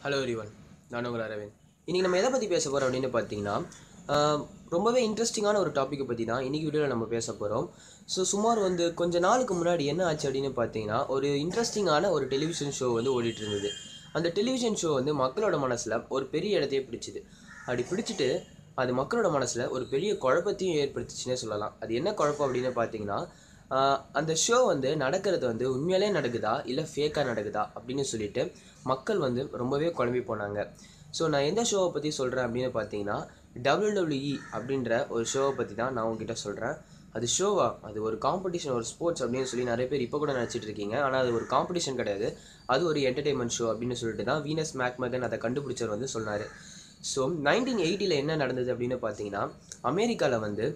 hello everyone நான் உங்கள் அரவிந்த் இன்றைக்கி நம்ம எதை பற்றி பேச போகிறோம் அப்படின்னு பார்த்தீங்கன்னா ஆஹ், ரொம்பவே இன்ட்ரெஸ்டிங்கான ஒரு டாப்பிக்கை பற்றி தான் இன்றைக்கி வீடியோவில் நம்ம பேச போகிறோம் ஸோ சுமார் வந்து கொஞ்ச நாளுக்கு முன்னாடி என்ன ஆச்சு அப்படின்னு பார்த்தீங்கன்னா ஒரு இன்ட்ரெஸ்டிங்கான ஒரு டெலிவிஷன் ஷோ வந்து ஓடிட்டு இருந்தது அந்த டெலிவிஷன் ஷோ வந்து மக்களோட மனசில் ஒரு பெரிய இடத்தையே பிடிச்சிது அப்படி பிடிச்சிட்டு அது மக்களோட மனசில் ஒரு பெரிய குழப்பத்தையும் ஏற்படுத்துச்சுன்னே சொல்லலாம் அது என்ன குழப்பம் அப்படின்னு பார்த்தீங்கன்னா ஆஹ் அந்த ஷோ வந்து நடக்கிறது வந்து உண்மையாலே நடக்குதா இல்லை ஃபேக்காக நடக்குதா அப்படின்னு சொல்லிட்டு மக்கள் வந்து ரொம்பவே குழம்பி போனாங்க ஸோ நான் எந்த ஷோவை பற்றி சொல்கிறேன் அப்படின்னு பார்த்தீங்கன்னா WWE அப்படின்ற ஒரு ஷோவை பற்றி தான் நான் உங்ககிட்ட சொல்கிறேன் அது ஷோவா அது ஒரு காம்படிஷன் ஒரு ஸ்போர்ட்ஸ் அப்படின்னு சொல்லி நிறைய பேர் இப்போ கூட நினச்சிட்டு இருக்கீங்க ஆனால் அது ஒரு காம்படிஷன் கிடையாது அது ஒரு என்டர்டெயின்மெண்ட் ஷோ அப்படின்னு சொல்லிட்டு தான் வீனஸ் மேக்மகன் அதை கண்டுபிடிச்சவர் வந்து சொன்னார் ஸோ நைன்டீன் எயிட்டியில் என்ன நடந்தது அப்படின்னு பார்த்தீங்கன்னா அமெரிக்காவில் வந்து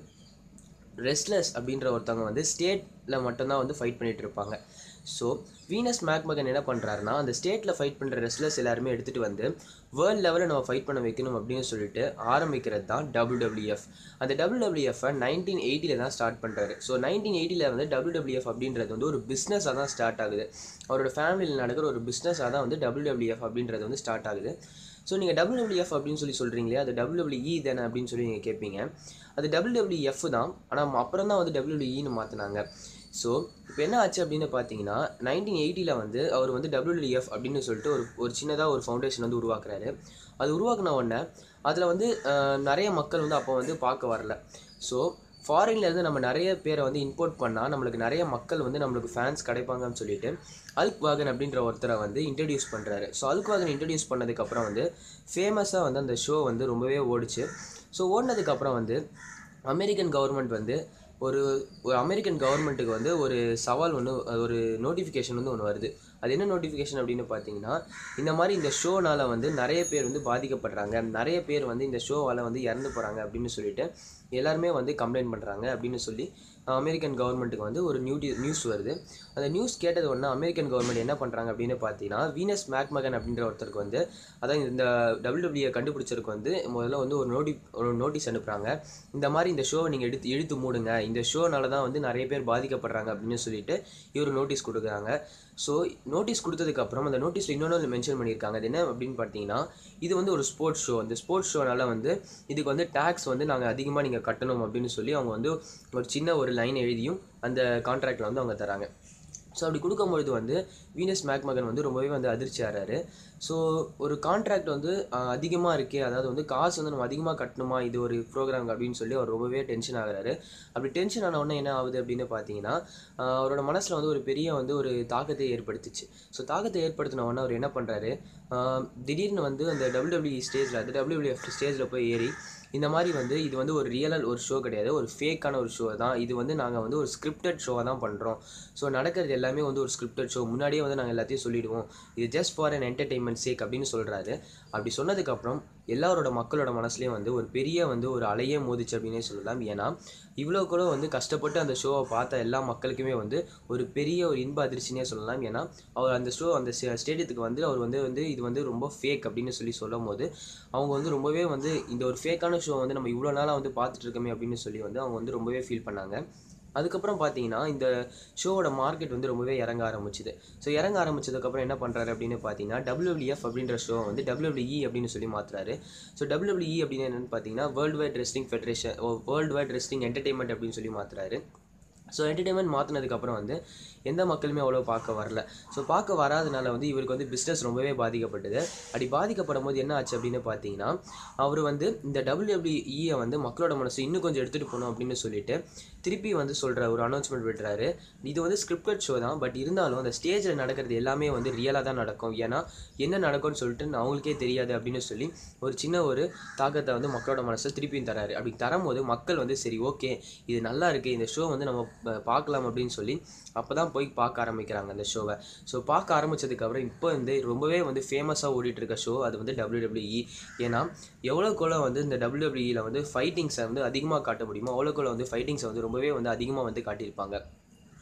ரெஸ்லர்ஸ் அப்படின்ற ஒருத்தவங்க வந்து ஸ்டேட்டில் மட்டும்தான் வந்து ஃபைட் பண்ணிட்டு இருப்பாங்க ஸோ வீனஸ் மேக்மகன் என்ன பண்ணுறாருன்னா அந்த ஸ்டேட்டில் ஃபைட் பண்ணுற ரெஸ்லர்ஸ் எல்லாருமே எடுத்துகிட்டு வந்து வேர்ல்டு லெவலில் நம்ம ஃபைட் பண்ண வைக்கணும் அப்படின்னு சொல்லிட்டு ஆரம்பிக்கிறது தான் WWF அந்த WWF-ஐ நைன்டீன் எயிட்டியில் தான் ஸ்டார்ட் பண்ணுறாரு ஸோ நைன்டீன் எயிட்டியில் வந்து WWF அப்படின்றது வந்து ஒரு பிஸ்னஸாக தான் ஸ்டார்ட் ஆகுது அவரோட ஃபேமிலியில் நடக்கிற ஒரு பிஸ்னஸாக தான் வந்து WWF அப்படின்றது வந்து ஸ்டார்ட் ஆகுது ஸோ நீங்கள் WWF அப்படின்னு சொல்லி சொல்கிறீங்களே அது WWE தானே அப்படின்னு சொல்லி நீங்கள் கேட்பீங்க அது WWF தான் ஆனால் அப்புறம் தான் வந்து WWEன்னு மாற்றினாங்க ஸோ இப்போ என்ன ஆச்சு அப்படின்னு பார்த்தீங்கன்னா நைன்டீன் எயிட்டியில் வந்து அவர் வந்து WWF அப்படின்னு சொல்லிட்டு ஒரு ஒரு சின்னதாக ஒரு ஃபவுண்டேஷன் வந்து உருவாக்குறாரு அது உருவாக்குன உடனே அதில் வந்து அஹ், நிறைய மக்கள் வந்து அப்போ வந்து பார்க்க வரல ஸோ ஃபாரின்லேருந்து நம்ம நிறைய பேரை வந்து இம்போர்ட் பண்ணால் நம்மளுக்கு நிறைய மக்கள் வந்து நம்மளுக்கு ஃபேன்ஸ் கிடைப்பாங்கன்னு சொல்லிட்டு அல்க் வாகன் அப்படின்ற ஒருத்தரை வந்து இன்ட்ரடியூஸ் பண்ணுறாரு ஸோ அல்க் வாகன் இன்ட்ரடியூஸ் பண்ணதுக்கப்புறம் வந்து ஃபேமஸாக வந்து அந்த ஷோ வந்து ரொம்பவே ஓடிச்சு ஸோ ஓடினதுக்கப்புறம் வந்து அமெரிக்கன் கவர்மெண்ட் வந்து ஒரு ஒரு அமெரிக்கன் கவர்மெண்ட்டுக்கு வந்து ஒரு சவால் ஒன்று ஒரு நோட்டிஃபிகேஷன் வந்து ஒன்று வருது அது என்ன நோட்டிஃபிகேஷன் அப்படின்னு பார்த்தீங்கன்னா இந்த மாதிரி இந்த ஷோனால வந்து நிறைய பேர் வந்து பாதிக்கப்படுறாங்க நிறைய பேர் வந்து இந்த ஷோவால் வந்து இறந்து போகிறாங்க அப்படின்னு சொல்லிட்டு எல்லாருமே வந்து கம்ப்ளைண்ட் பண்ணுறாங்க அப்படின்னு சொல்லி அமெரிக்கன் கவர்மெண்ட்டுக்கு வந்து ஒரு நியூ நியூஸ் வருது அந்த நியூஸ் கேட்டது உடனே அமெரிக்கன் கவர்மெண்ட் என்ன பண்ணுறாங்க அப்படின்னு பார்த்தீங்கன்னா வீனஸ் மேக்மகன் அப்படின்ற ஒருத்தருக்கு வந்து அதான் இந்த டபிள்யூடபிள்யூ கண்டுபிடிச்சருக்கு வந்து முதல்ல வந்து ஒரு நோட்டி ஒரு நோட்டீஸ் அனுப்புகிறாங்க இந்த மாதிரி இந்த ஷோவை நீங்கள் எடுத்து இழுத்து மூடுங்க இந்த ஷோனால தான் வந்து நிறைய பேர் பாதிக்கப்படுறாங்க அப்படின்னு சொல்லிட்டு இவர் நோட்டீஸ் கொடுக்குறாங்க ஸோ நோட்டீஸ் கொடுத்ததுக்கப்புறம் அந்த நோட்டீஸில் இன்னொன்று மென்ஷன் பண்ணியிருக்காங்க அது என்ன அப்படின்னு பார்த்தீங்கன்னா இது வந்து ஒரு ஸ்போர்ட்ஸ் ஷோ அந்த ஸ்போர்ட்ஸ் ஷோனால வந்து இதுக்கு வந்து டேக்ஸ் வந்து நாங்கள் அதிகமாக நீங்கள் கட்டணும் அப்படின்னு சொல்லி அவங்க வந்து ஒரு சின்ன ஒரு லைன் எழுதியும் அந்த கான்ட்ராக்டில் வந்து அவங்க தராங்க ஸோ அப்படி கொடுக்கும்பொழுது வந்து வீனஸ் மேக்மகன் வந்து ரொம்பவே வந்து அதிர்ச்சி ஆறாரு ஸோ ஒரு கான்ட்ராக்ட் வந்து அதிகமாக இருக்கே அதாவது வந்து காசு வந்து நம்ம அதிகமாக கட்டணுமா இது ஒரு ப்ரோக்ராம் அப்படின்னு சொல்லி அவர் ரொம்பவே டென்ஷன் ஆகுறாரு அப்படி டென்ஷன் ஆன உடனே என்ன ஆகுது அப்படின்னு பார்த்தீங்கன்னா ஆஹ் அவரோட மனசில் வந்து ஒரு பெரிய வந்து ஒரு தாக்கத்தை ஏற்படுத்துச்சு ஸோ தாக்கத்தை ஏற்படுத்தின உடனே அவர் என்ன பண்ணுறாரு திடீர்னு வந்து அந்த டபிள்யூடபிள்யூ ஸ்டேஜில் அது டபிள்யூடபிள்யூஎஃப் ஸ்டேஜில் போய் ஏறி இந்த மாதிரி வந்து இது வந்து ஒரு ரியல் ஒரு ஷோ கிடையாது ஒரு ஃபேக்கான ஒரு ஷோ தான் இது வந்து நாங்கள் வந்து ஒரு ஸ்கிரிப்டட் ஷோவை தான் பண்ணுறோம் ஸோ நடக்கிறது எல்லாமே வந்து ஒரு ஸ்கிரிப்டட் ஷோ முன்னாடியே வந்து நாங்கள் எல்லாத்தையும் சொல்லிடுவோம் இது just for an entertainment sake அப்படின்னு சொல்கிறாரு அப்படி சொன்னதுக்கப்புறம் எல்லாரோட மக்களோட மனசுலேயும் வந்து ஒரு பெரிய வந்து ஒரு அலையே மோதிச்சு அப்படின்னே சொல்லலாம் ஏன்னா இவ்வளோ கூட வந்து கஷ்டப்பட்டு அந்த ஷோவை பார்த்த எல்லா மக்களுக்குமே வந்து ஒரு பெரிய ஒரு இன்ப அதிர்ச்சினே சொல்லலாம் ஏன்னா அவர் அந்த ஷோ அந்த ஸ்டேடியத்துக்கு வந்து அவர் வந்து வந்து இது வந்து ரொம்ப ஃபேக் அப்படின்னு சொல்லி சொல்லும் போது அவங்க வந்து ரொம்பவே வந்து இந்த ஒரு ஃபேக்கான ஷோ வந்து நம்ம இவ்வளோ நாளாக வந்து பார்த்துட்டு இருக்கோமே அப்படின்னு சொல்லி வந்து அவங்க வந்து ரொம்பவே ஃபீல் பண்ணாங்க அதுக்கப்புறம் பார்த்தீங்கன்னா இந்த ஷோவோட மார்க்கெட் வந்து ரொம்பவே இறங்க ஆரம்பிச்சுது ஸோ இறங்க ஆரம்பிச்சதுக்கப்புறம் என்ன பண்ணுறாரு அப்படின்னு பார்த்தீங்கன்னா WWF அப்படின்ற ஷோ வந்து WWE அப்படின்னு சொல்லி மாற்றுறாரு ஸோ WWE அப்படின்னு என்னென்னு பார்த்தீங்கன்னா world wide wrestling federation world wide wrestling entertainment அப்படின்னு சொல்லி மாற்றுறாரு ஸோ என்டர்டெயின்மெண்ட் மாற்றினதுக்கப்புறம் வந்து எந்த மக்களுமே அவ்வளோ பார்க்க வரல ஸோ பார்க்க வராதனால வந்து இவருக்கு வந்து பிஸ்னஸ் ரொம்பவே பாதிக்கப்பட்டது அப்படி பாதிக்கப்படும் போது என்ன ஆச்சு அப்படின்னு பார்த்தீங்கன்னா அவர் வந்து இந்த டபிள்யூடபிள்யூஇயை வந்து மக்களோட மனசு இன்னும் கொஞ்சம் எடுத்துகிட்டு போகணும் அப்படின்னு சொல்லிட்டு திருப்பி வந்து சொல்கிற ஒரு அனௌன்ஸ்மெண்ட் விடுறாரு இது வந்து ஸ்கிரிப்டட் ஷோ தான் பட் இருந்தாலும் அந்த ஸ்டேஜில் நடக்கிறது எல்லாமே வந்து ரியலாக தான் நடக்கும் ஏன்னா என்ன நடக்கும்னு சொல்லிட்டு அவங்களுக்கே தெரியாது அப்படின்னு சொல்லி ஒரு சின்ன ஒரு தாக்கத்தை வந்து மக்களோட மனசை திருப்பியும் தராரு அப்படி தரும்போது மக்கள் வந்து சரி ஓகே இது நல்லா இருக்குது இந்த ஷோ வந்து நம்ம ப- பார்க்கலாம் அப்படின்னு சொல்லி அப்போ தான் போய் பார்க்க ஆரம்பிக்கிறாங்க அந்த ஷோவை ஸோ பார்க்க ஆரம்பிச்சதுக்கப்புறம் இப்போ வந்து ரொம்பவே வந்து ஃபேமஸாக ஓடிட்டு இருக்க ஷோ அது வந்து WWE ஏன்னா எவ்வளோக்குள்ள வந்து இந்த டபிள்யூடபிள்யூஇயில் வந்து ஃபைட்டிங்ஸை வந்து அதிகமாக காட்ட முடியுமோ அவ்வளோக்குள்ள வந்து ஃபைட்டிங்ஸை வந்து ரொம்பவே வந்து அதிகமாக வந்து காட்டியிருப்பாங்க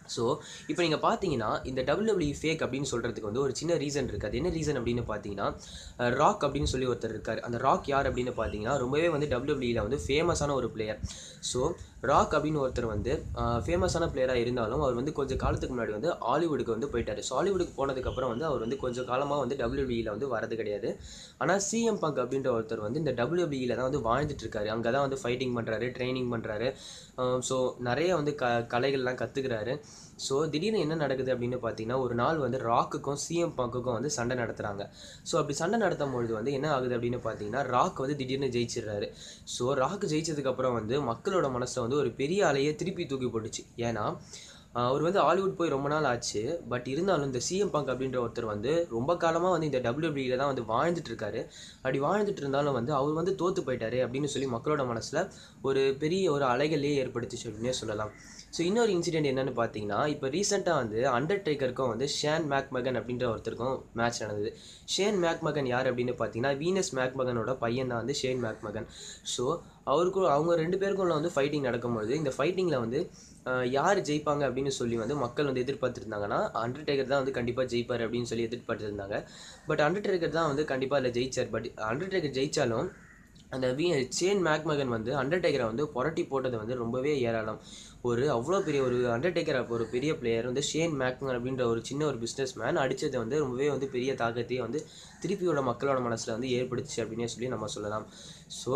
ஸோ இப்போ நீங்கள் பார்த்தீங்கன்னா இந்த WWE ஃபேக் அப்படின்னு சொல்கிறதுக்கு வந்து ஒரு சின்ன ரீசன் இருக்குது அது என்ன ரீசன் அப்படின்னு பார்த்தீங்கன்னா ராக் அப்படின்னு சொல்லி ஒருத்தர் இருக்கார் அந்த ராக் யார் அப்படின்னு பார்த்தீங்கன்னா ரொம்பவே வந்து WWEல வந்து ஃபேமஸான ஒரு பிளேயர் ஸோ ராக் அப்படின்னு ஒருத்தர் வந்து ஃபேமஸான பிளேயராக இருந்தாலும் அவர் வந்து கொஞ்சம் காலத்துக்கு முன்னாடி வந்து ஹாலிவுட்டுக்கு வந்து போயிட்டார் ஸோ ஹாலிவுட்டுக்கு போனதுக்கப்புறம் வந்து அவர் வந்து கொஞ்சம் காலமாக வந்து WWEல வந்து வரது கிடையாது ஆனால் சிஎம் பங்க் அப்படின்ற ஒருத்தர் வந்து இந்த WWEல தான் வந்து வாழ்ந்துட்டு இருக்காரு அங்கே தான் வந்து ஃபைட்டிங் பண்ணுறாரு ட்ரைனிங் பண்ணுறாரு ஸோ நிறைய வந்து க கலைகள்லாம் கற்றுக்கிறாரு ஸோ திடீர்னு என்ன நடக்குது அப்படின்னு பார்த்தீங்கன்னா ஒரு நாள் வந்து ராக்குக்கும் சிஎம் பங்குக்கும் வந்து சண்டை நடத்துகிறாங்க ஸோ அப்படி சண்டை நடத்தும் பொழுது வந்து என்ன ஆகுது அப்படின்னு பார்த்தீங்கன்னா ராக் வந்து திடீர்னு ஜெயிச்சிடுறாரு ஸோ ராக் ஜெயிச்சதுக்கப்புறம் வந்து மக்களோட மனசில் வந்து ஒரு பெரிய அலையை திருப்பி தூக்கி போட்டுச்சு ஏன்னா ஆஹ் அவர் வந்து ஹாலிவுட் போய் ரொம்ப நாள் ஆச்சு பட் இருந்தாலும் இந்த சிஎம் பங்க் அப்படின்ற ஒருத்தர் வந்து ரொம்ப காலமாக வந்து இந்த டபிள்யூபியில் தான் வந்து வாழ்ந்துட்டு இருக்காரு அப்படி வாழ்ந்துட்டு இருந்தாலும் வந்து அவர் வந்து தோத்து போயிட்டாரு அப்படின்னு சொல்லி மக்களோட மனசில் ஒரு பெரிய ஒரு அலைகளே ஏற்படுத்திச்சு அப்படின்னே சொல்லலாம் ஸோ இன்னொரு இன்சிடென்ட் என்னன்னு பார்த்தீங்கன்னா இப்போ ரீசெண்டாக வந்து அண்டர்டேக்கருக்கும் வந்து ஷேன் மேக்மகன் அப்படின்ற ஒருத்தருக்கும் மேட்ச் நடந்தது ஷேன் மேக்மகன் யார் அப்படின்னு பார்த்தீங்கன்னா வீனஸ் மேக்மகனோட பையன் தான் வந்து ஷேன் மேக்மகன் ஸோ அவருக்கும் அவங்க ரெண்டு பேருக்குள்ள வந்து ஃபைட்டிங் நடக்கும்பொழுது இந்த ஃபைட்டிங்கில் வந்து ஆஹ் யார் ஜெயிப்பாங்க அப்படின்னு சொல்லி வந்து மக்கள் வந்து எதிர்பார்த்துருந்தாங்கன்னா அண்டர்டேக்கர் தான் வந்து கண்டிப்பாக ஜெயிப்பார் அப்படின்னு சொல்லி எதிர்பார்த்துருந்தாங்க பட் அண்டர்டேக்கர் தான் வந்து கண்டிப்பாக அதில் ஜெயிச்சார் பட் அண்டர்டேக்கர் ஜெயிச்சாலும் அந்த வீ சேன் மேக்மகன் வந்து அண்டர்டேக்கரை வந்து புரட்டி போட்டது வந்து ரொம்பவே ஏராளம் ஒரு அவ்வளோ பெரிய ஒரு அண்டர்டேக்கர் ஒரு பெரிய பிளேயர் வந்து ஷேன் மேக்மகன் அப்படின்ற ஒரு சின்ன ஒரு பிஸ்னஸ் மேன் அடித்தது வந்து ரொம்பவே வந்து பெரிய தாக்கத்தையே வந்து திருப்பியோட மக்களோட மனசில் வந்து ஏற்படுத்துச்சு அப்படின்னே சொல்லி நம்ம சொல்லலாம் ஸோ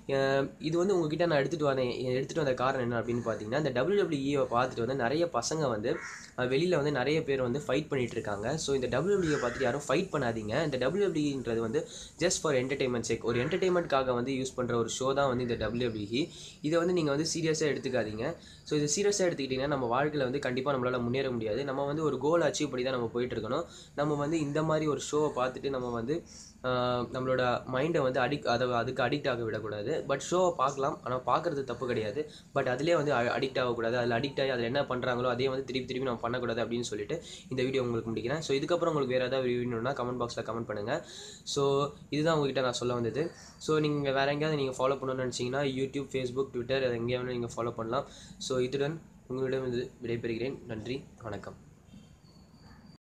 இது வந்து உங்ககிட்ட நான் எடுத்துகிட்டு வரேன் எடுத்துகிட்டு வந்த காரணம் என்ன அப்படின்னு பார்த்தீங்கன்னா இந்த டபிள்யூடபிள்யூஇவை பார்த்துட்டு வந்து நிறைய பசங்க வந்து வெளியில் வந்து நிறைய பேர் வந்து ஃபைட் பண்ணிட்டு இருக்காங்க ஸோ இந்த டபிள்யூடபிள்யூ பார்த்துட்டு யாரும் ஃபைட் பண்ணாதீங்க இந்த டபிள்யூடபிள்யூன்றது வந்து ஜஸ்ட் ஃபார் என்டர்டைன்மெண்ட் செக் ஒரு என்டர்டைன்மெண்ட்காக வந்து யூஸ் பண்ணுற ஒரு ஷோ தான் வந்து இந்த டபிள்யூடபிள்யூ இதை வந்து நீங்கள் வந்து சீரியஸாக எடுத்துக்காதீங்க ஸோ இது சீரியஸாக எடுத்துக்கிட்டிங்கன்னா நம்ம வாழ்க்கையில் வந்து கண்டிப்பாக நம்மளால் முன்னேற முடியாது நம்ம வந்து ஒரு கோல் அச்சீவ் பண்ணி தான் நம்ம போயிட்டு இருக்கணும் நம்ம வந்து இந்த மாதிரி ஒரு ஷோவை பார்த்துட்டு நம்ம வந்து ஆஹ், நம்மளோட மைண்டை வந்து அடிக் அதை அதுக்கு அடிக்ட் ஆக விடக்கூடாது பட் ஷோவை பார்க்கலாம் ஆனால் பார்க்குறது தப்பு கிடையாது பட் அதிலே வந்து அடிக்ட் ஆகக்கூடாது அதில் அடிக்ட் ஆகி அதில் என்ன பண்ணுறாங்களோ அதே வந்து திருப்பி திருப்பி நம்ம பண்ணக்கூடாது அப்படின்னு சொல்லிட்டு இந்த வீடியோ உங்களுக்கு முடிக்கிறேன் ஸோ இதுக்கப்புறம் உங்களுக்கு வேறு ஏதாவது வேணும்னா கமெண்ட் பாக்ஸில் கமெண்ட் பண்ணுங்கள் ஸோ இதுதான் உங்ககிட்ட நான் சொல்ல வந்தது ஸோ நீங்கள் வேறு எங்கேயாவது நீங்கள் ஃபாலோ பண்ணணும்னு நினச்சிங்கன்னா யூடியூப் ஃபேஸ்புக் ட்விட்டர் எங்கேயாவது நீங்கள் ஃபாலோ பண்ணலாம் ஸோ இதுடன் உங்களிடம் இது விடைபெறுகிறேன் நன்றி வணக்கம்